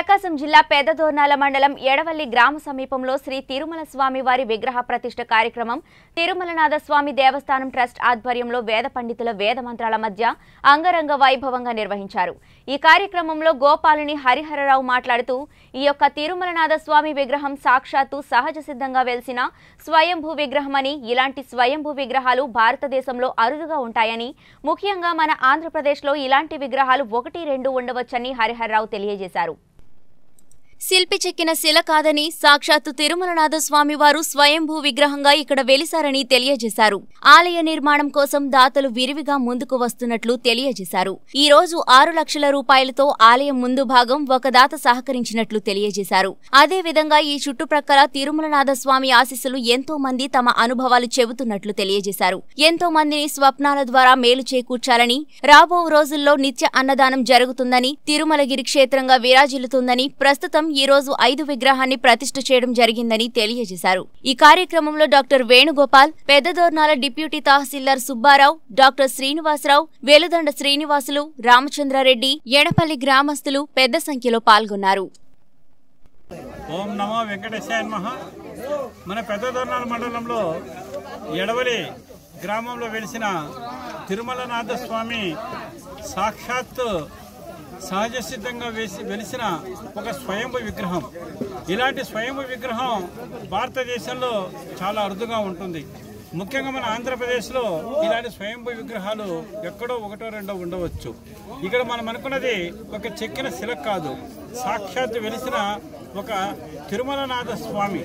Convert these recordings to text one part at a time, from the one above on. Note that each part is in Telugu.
ప్రకాశం జిల్లా పెద్దదోర్నాల మండలం ఎడవల్లి గ్రామ సమీపంలో శ్రీ తిరుమల స్వామి వారి విగ్రహ ప్రతిష్ఠ కార్యక్రమం తిరుమలనాథ స్వామి దేవస్థానం ట్రస్ట్ ఆధ్వర్యంలో వేద పండితుల వేద మంత్రాల మధ్య అంగరంగ వైభవంగా నిర్వహించారు ఈ కార్యక్రమంలో గోపాలుని హరిహరరావు మాట్లాడుతూ ఈ యొక్క తిరుమలనాథ స్వామి విగ్రహం సాక్షాత్తు సహజ సిద్ధంగా వెలిసిన స్వయంభూ విగ్రహమని ఇలాంటి స్వయంభూ విగ్రహాలు భారతదేశంలో అరుదుగా ఉంటాయని ముఖ్యంగా మన ఆంధ్రప్రదేశ్లో ఇలాంటి విగ్రహాలు ఒకటి రెండు ఉండవచ్చని హరిహరరావు తెలియజేశారు శిల్పి చెక్కిన శిల కాదని సాక్షాత్తు తిరుమలనాథ స్వామి వారు స్వయంభూ విగ్రహంగా ఇక్కడ వెలిసారని తెలియజేశారు ఆలయ నిర్మాణం కోసం దాతలు విరివిగా ముందుకు వస్తున్నట్లు తెలియజేశారు ఈ రోజు ఆరు లక్షల రూపాయలతో ఆలయం ముందు భాగం ఒక దాత సహకరించినట్లు తెలియజేశారు అదే విధంగా ఈ చుట్టుప్రక్కల తిరుమలనాథ స్వామి ఆశీస్సులు ఎంతో మంది తమ అనుభవాలు చెబుతున్నట్లు తెలియజేశారు ఎంతో మందిని స్వప్నాల ద్వారా మేలు చేకూర్చాలని రాబో రోజుల్లో నిత్య అన్నదానం జరుగుతుందని తిరుమలగిరి క్షేత్రంగా విరాజిల్లుతుందని ప్రస్తుతం ఈ రోజు ఐదు విగ్రహాన్ని ప్రతిష్ఠ చేయడం జరిగిందని తెలియజేశారు ఈ కార్యక్రమంలో doctor Venugopal Peddadornala deputy tahsildar Subbarao doctor Srinivasarao Veludanda Srinivasulu Ramachandrareddy Edapalli గ్రామస్తులు పెద్ద సంఖ్యలో పాల్గొన్నారు ఓం నమో వెంకటేశాయ నమః మన పెద్దదొర్నాల మండలంలో ఎడవలి గ్రామంలో వెలిసిన తిరుమలనాథ స్వామి సాక్షాత్ సహజ సిద్ధంగా వేసి వెలిసిన ఒక స్వయంభు విగ్రహం ఇలాంటి స్వయంభు విగ్రహం భారతదేశంలో చాలా అరుదుగా ఉంటుంది ముఖ్యంగా మన ఆంధ్రప్రదేశ్లో ఇలాంటి స్వయంభూ విగ్రహాలు ఎక్కడో ఒకటో రెండో ఉండవచ్చు ఇక్కడ మనం అనుకున్నది ఒక చెక్కిన శిల కాదు సాక్షాత్ వెలిసిన ఒక తిరుమలనాథ స్వామి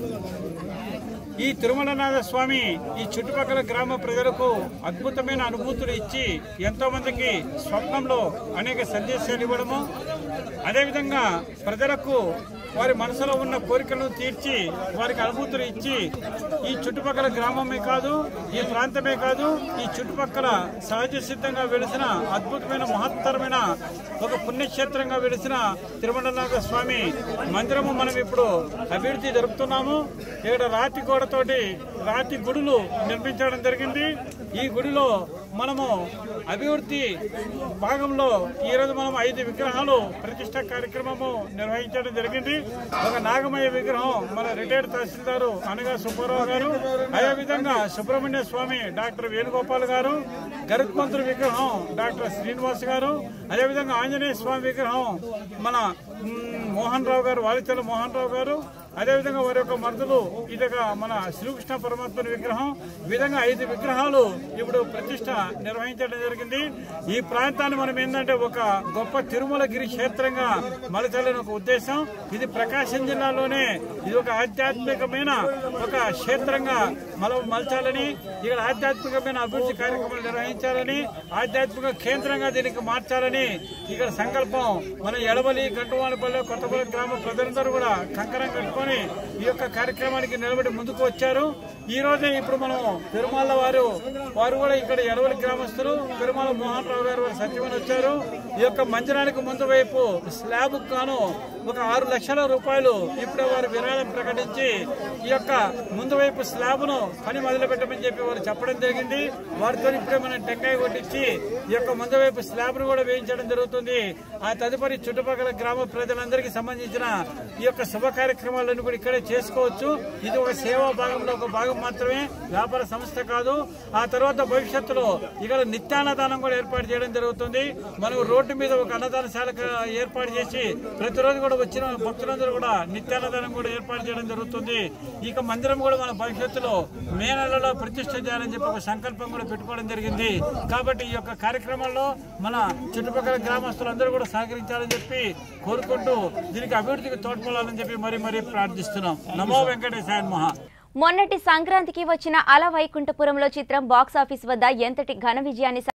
ఈ తిరుమలనాథ స్వామి ఈ చుట్టుపక్కల గ్రామ ప్రజలకు అద్భుతమైన అనుభూతులు ఇచ్చి ఎంతో మందికి స్వప్నంలో అనేక సందేశాలు ఇవ్వడము అదేవిధంగా ప్రజలకు వారి మనసులో ఉన్న కోరికలను తీర్చి వారికి అనుభూతులు ఇచ్చి ఈ చుట్టుపక్కల గ్రామమే కాదు ఈ ప్రాంతమే కాదు ఈ చుట్టుపక్కల సహజ సిద్ధంగా వెలిసిన అద్భుతమైన మహత్తరమైన ఒక పుణ్యక్షేత్రంగా వెలిసిన తిరుమలనాథ స్వామి మందిరము మనం ఇప్పుడు అభివృద్ధి జరుపుతున్నాము ఇక్కడ రాతి గోడతోటి రాతి గుడులు నిర్మించడం జరిగింది ఈ గుడిలో మనము అభివృద్ధి భాగంలో ఈ రోజు మనం ఐదు విగ్రహాలు ప్రతిష్ట కార్యక్రమము నిర్వహించడం జరిగింది ఒక నాగమయ్య విగ్రహం మన రిటైర్డ్ తహసీల్దారు అనగా సుబ్బారావు గారు అదేవిధంగా సుబ్రహ్మణ్య స్వామి డాక్టర్ వేణుగోపాల్ గారు గరుత్మంతుడి విగ్రహం డాక్టర్ శ్రీనివాస్ గారు అదేవిధంగా ఆంజనేయ స్వామి విగ్రహం మన మ్, మోహన్ రావు గారు వాలిచల మోహన్ రావు గారు అదేవిధంగా వారి యొక్క మరుదులు ఇదిగా మన శ్రీకృష్ణ పరమాత్మని విగ్రహం ఈ విధంగా ఐదు విగ్రహాలు ఇప్పుడు ప్రతిష్ట నిర్వహించడం జరిగింది ఈ ప్రాంతాన్ని మనం ఏంటంటే ఒక గొప్ప తిరుమలగిరి క్షేత్రంగా మలచాలని ఒక ఉద్దేశం ఇది ప్రకాశం జిల్లాలోనే ఇది ఒక ఆధ్యాత్మికమైన ఒక క్షేత్రంగా మల మలచాలని ఇక్కడ ఆధ్యాత్మికమైన అభివృద్ధి కార్యక్రమాలు నిర్వహించాలని ఆధ్యాత్మిక కేంద్రంగా దీనికి మార్చాలని ఇక్కడ సంకల్పం మన ఎడవలి గంటవానిపల్లె కొత్తపల్లి గ్రామ ప్రజలందరూ కూడా కంకరం కట్టుకొని ఈ యొక్క కార్యక్రమానికి నిలబడి ముందుకు వచ్చారు ఈ రోజే ఇప్పుడు మనం తిరుమల వారు వారు కూడా ఇక్కడ ఎడవలి గ్రామస్తులు తిరుమల మోహన్ రావు గారు వారు సత్యమని వచ్చారు ఈ యొక్క మందిరానికి ముందు వైపు స్లాబ్ గాను ఒక ఆరు లక్షల రూపాయలు ఇప్పుడే వారు విరాళం ప్రకటించి ఈ యొక్క ముందు వైపు స్లాబ్ ను పని మొదలు పెట్టమని చెప్పి వారు చెప్పడం జరిగింది వారితో ఇప్పుడే మనం టెంకాయ కొట్టించి ఈ యొక్క ముందు వైపు స్లాబ్ ను కూడా వేయించడం జరుగుతుంది ఆ తదుపరి చుట్టుపక్కల గ్రామ ప్రజలందరికీ సంబంధించిన ఈ యొక్క శుభ కార్యక్రమాలను కూడా ఇక్కడే చేసుకోవచ్చు ఇది ఒక సేవా భాగంలో ఒక భాగం మాత్రమే వ్యాపార సంస్థ కాదు ఆ తర్వాత భవిష్యత్తులో ఇక్కడ నిత్యాన్నదానం కూడా ఏర్పాటు చేయడం జరుగుతుంది మనం రోడ్డు మీద ఒక అన్నదానశాల ఏర్పాటు చేసి ప్రతిరోజు కూడా వచ్చిన భక్తులందరూ కూడా నిత్యాన్నదానం కూడా ఏర్పాటు చేయడం జరుగుతుంది ఇక మందిరం కూడా మన భవిష్యత్తులో మే నెలలో ప్రతిష్ఠ చేయాలని చెప్పి ఒక సంకల్పం కూడా పెట్టుకోవడం జరిగింది కాబట్టి ఈ యొక్క కార్యక్రమంలో మన చుట్టుపక్కల గ్రామస్తులందరూ కూడా సహకరించాలని చెప్పి కోరుకుంటూ దీనికి అభివృద్ధికి తోడ్పడాలని చెప్పి మరీ మరీ ప్రార్థిస్తున్నాం నమో వెంకటేశాయ మహా మొన్నటి సంక్రాంతికి వచ్చిన అల వైకుంఠపురంలో చిత్రం బాక్సాఫీస్ వద్ద ఎంతటి ఘన విజయాన్ని